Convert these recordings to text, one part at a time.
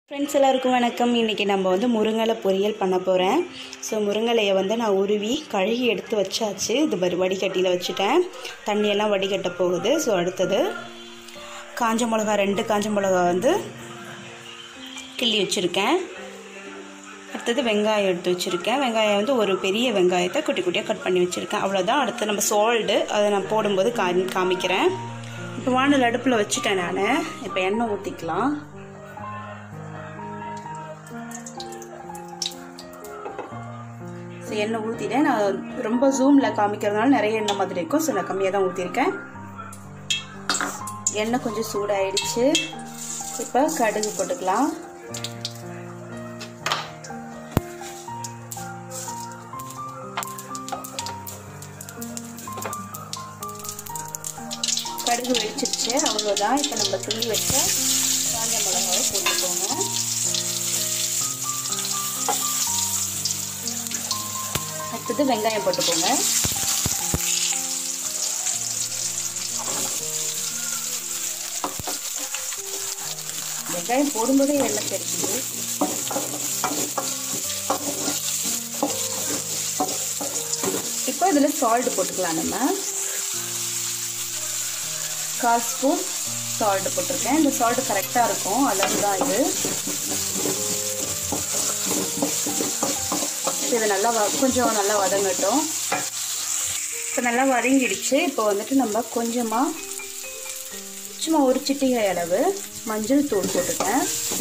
friends எல்லாருக்கும் வணக்கம் இன்றைக்கி நம்ம வந்து முருங்கலை பொரியல் பண்ண போகிறேன் ஸோ முருங்கலையை வந்து நான் உருவி கழுகி எடுத்து வச்சாச்சு இது மாதிரி வடிகட்டியில் வச்சுட்டேன் தண்ணியெல்லாம் வடிகட்ட போகுது ஸோ அடுத்தது காஞ்ச மிளகா ரெண்டு காஞ்ச மிளகா வந்து கிள்ளி வச்சுருக்கேன் அடுத்தது வெங்காயம் எடுத்து வச்சுருக்கேன் வெங்காயம் வந்து ஒரு பெரிய வெங்காயத்தை குட்டி குட்டியாக கட் பண்ணி வச்சுருக்கேன் அவ்வளோதான் அடுத்து நம்ம சால்டு அதை நான் போடும்போது கா காமிக்கிறேன் இப்போ வானல் அடுப்பில் வச்சுட்டேன் நான் இப்போ எண்ணெய் ஊற்றிக்கலாம் ஸோ எண்ணெய் ஊற்றிட்டேன் நான் ரொம்ப ஜூமில் காமிக்கிறதுனால நிறைய எண்ணெய் மாதிரி இருக்கும் ஸோ நான் கம்மியாக தான் ஊற்றிருக்கேன் எண்ணெய் கொஞ்சம் சூடாயிடுச்சு இப்போ கடுகு போட்டுக்கலாம் கடுகு வெடிச்சிருச்சு அவ்வளோதான் இப்போ நம்ம துணி வச்ச காஞ்ச மிளகாவை போட்டுக்கோங்க அடுத்தது வெங்காயம் போட்டுக்கோங்க வெங்காயம் போடும்போதே எண்ணெய் தெரிக்குது இப்போ இதில் சால்ட் போட்டுக்கலாம் நம்ம கால் ஸ்பூன் சால்ட் போட்டிருக்கேன் இந்த சால்ட் கரெக்டாக இருக்கும் அளவு தான் இது இது நல்லா வ கொஞ்சம் நல்லா வதங்கட்டும் இப்போ நல்லா வதங்கிடுச்சு இப்போ வந்துட்டு நம்ம கொஞ்சமாக சும்மா ஒரு சிட்டிகை அளவு மஞ்சள் தூள் போட்டுட்டேன்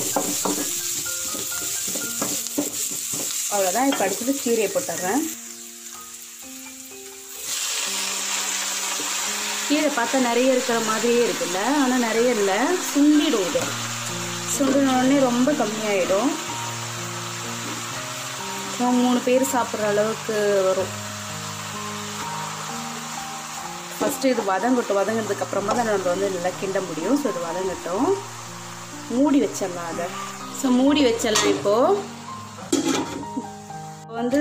அவ்வளோதான் இப்போ அடுத்தது கீரையை போட்டுடுறேன் கீரை பார்த்தா நிறைய இருக்கிற மாதிரியே இருக்குல்ல ஆனால் நிறைய இல்லை சுண்டிடும் இது சுண்டினோடனே ரொம்ப கம்மியாயிடும் மூணு பேர் சாப்பிட்ற அளவுக்கு வரும் ஃபஸ்ட்டு இது வதங்கட்டும் வதங்கினதுக்கு அப்புறமா தான் நம்ம வந்து நல்லா கிண்ட முடியும் ஸோ இது வதங்கட்டும் மூடி வச்சிடலாம் அதை ஸோ மூடி வச்சிடலாம் இப்போது வந்து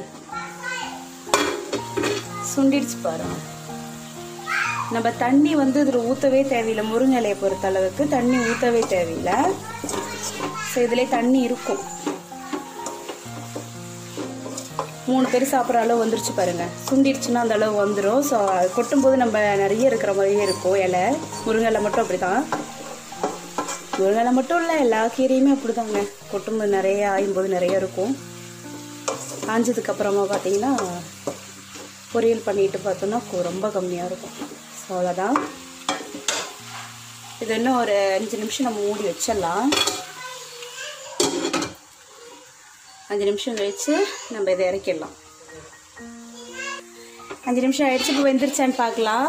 சுண்டிடுச்சு பாருங்க நம்ம தண்ணி வந்து இதில் ஊற்றவே தேவையில்லை முருங்கலையை பொறுத்த அளவுக்கு தண்ணி ஊற்றவே தேவையில்லை ஸோ இதிலே தண்ணி இருக்கும் மூணு பேர் சாப்பிட்ற அளவு வந்துருச்சு பாருங்கள் சுண்டிடுச்சுன்னா அந்த அளவு வந்துடும் ஸோ கொட்டும்போது நம்ம நிறைய இருக்கிற மாதிரியே இருக்கும் இலை முருங்கலை மட்டும் அப்படி தான் முருங்கலை மட்டும் இல்லை எல்லா கீரையுமே அப்படி தாங்க கொட்டும்போது நிறைய ஆயும்போது நிறைய இருக்கும் ஆஞ்சதுக்கப்புறமா பார்த்தீங்கன்னா பொரியல் பண்ணிட்டு பார்த்தோன்னா ரொம்ப கம்மியாக இருக்கும் ஸோ அவ்வளோதான் இது இன்னும் ஒரு அஞ்சு நிமிஷம் நம்ம மூடி வச்சிடலாம் அஞ்சு நிமிஷம் கழித்து நம்ம இதை இறக்கிடலாம் அஞ்சு நிமிஷம் ஆயிடுச்சு இப்போ வெந்துருச்சான்னு பார்க்கலாம்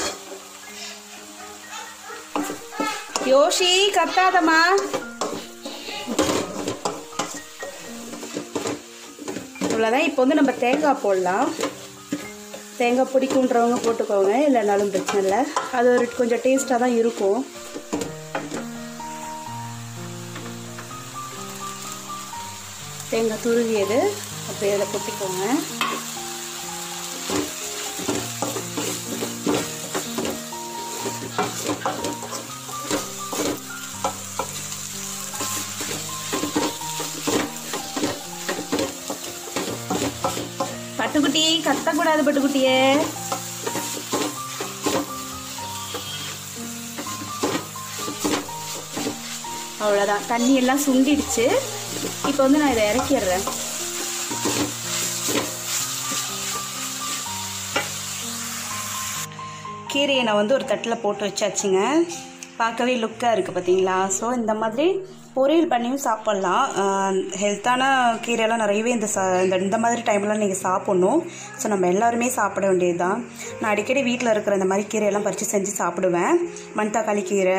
யோஷி கத்தாதம்மா இவ்வளோதான் இப்போ வந்து நம்ம தேங்காய் போடலாம் தேங்காய் பிடிக்குன்றவங்க போட்டுக்கோங்க இல்லைனாலும் பிரச்சனை இல்லை அது ஒரு கொஞ்சம் டேஸ்ட்டாக தான் இருக்கும் தேங்காய் துருவியது அப்போ இதில் கொட்டிக்கோங்க பட்டுக்குட்டி கத்தக்கூடாது பட்டுக்குட்டியே அவ்வளோதான் தண்ணி எல்லாம் சுண்டிடுச்சு இப்போ வந்து நான் இதை இறக்கிடுறேன் கீரையை நான் வந்து ஒரு தட்டில் போட்டு வச்சாச்சுங்க பார்க்கவே லுக்காக இருக்குது பார்த்தீங்களா ஸோ இந்த மாதிரி பொரியல் பண்ணியும் சாப்பிட்லாம் ஹெல்த்தான கீரையெல்லாம் நிறையவே இந்த சா இந்த இந்த மாதிரி டைம்லாம் நீங்கள் சாப்பிட்ணும் ஸோ நம்ம எல்லாருமே சாப்பிட வேண்டியது தான் நான் அடிக்கடி வீட்டில் இருக்கிற இந்த மாதிரி கீரையெல்லாம் பறித்து செஞ்சு சாப்பிடுவேன் மண்தக்காளி கீரை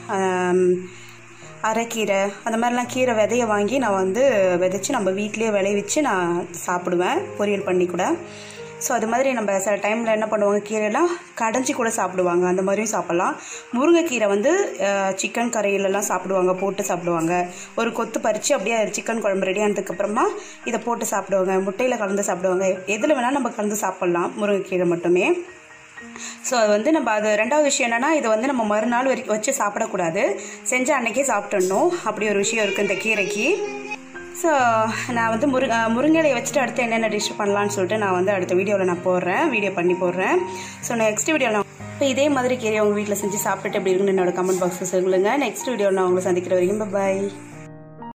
அரைக்கீரை அந்த மாதிரிலாம் கீரை விதையை வாங்கி நான் வந்து விதைச்சி நம்ம வீட்லேயே விளைவிச்சு நான் சாப்பிடுவேன் பொரியல் பண்ணி கூட ஸோ அது மாதிரி நம்ம சில டைமில் என்ன பண்ணுவாங்க கீரையெல்லாம் கடைஞ்சி கூட சாப்பிடுவாங்க அந்த மாதிரியும் சாப்பிட்லாம் முருங்கைக்கீரை வந்து சிக்கன் கறியிலலாம் சாப்பிடுவாங்க போட்டு சாப்பிடுவாங்க ஒரு கொத்து பறித்து அப்படியே சிக்கன் குழம்பு ரெடி ஆனதுக்கப்புறமா இதை போட்டு சாப்பிடுவாங்க முட்டையில் கலந்து சாப்பிடுவாங்க எதில் வேணாலும் நம்ம கலந்து சாப்பிட்லாம் முருங்கைக்கீரை மட்டுமே ஸோ அது வந்து நம்ம அது ரெண்டாவது விஷயம் என்னென்னா இதை வந்து நம்ம மறுநாள் வரைக்கும் வச்சு சாப்பிடக்கூடாது செஞ்ச அன்னைக்கே சாப்பிட்டுடணும் அப்படி ஒரு விஷயம் இருக்குது இந்த கீரைக்கு ஸோ நான் வந்து முரு முருங்கையிலையை வச்சுட்டு அடுத்து என்னென்ன டிஷ் பண்ணலான்னு சொல்லிட்டு நான் வந்து அடுத்த வீடியோவில் நான் போடுறேன் வீடியோ பண்ணி போடுறேன் ஸோ நெக்ஸ்ட் வீடியோவில் நான் இப்போ இதே மாதிரி கீரை உங்கள் வீட்டில் செஞ்சு சாப்பிட்டுட்டு எப்படி இருக்குன்னு என்னோட கமெண்ட் பாக்ஸில் சொல்லுங்கள் நெக்ஸ்ட் வீடியோவில் நான் உங்களை சந்திக்கிற வரைக்கும் பாய்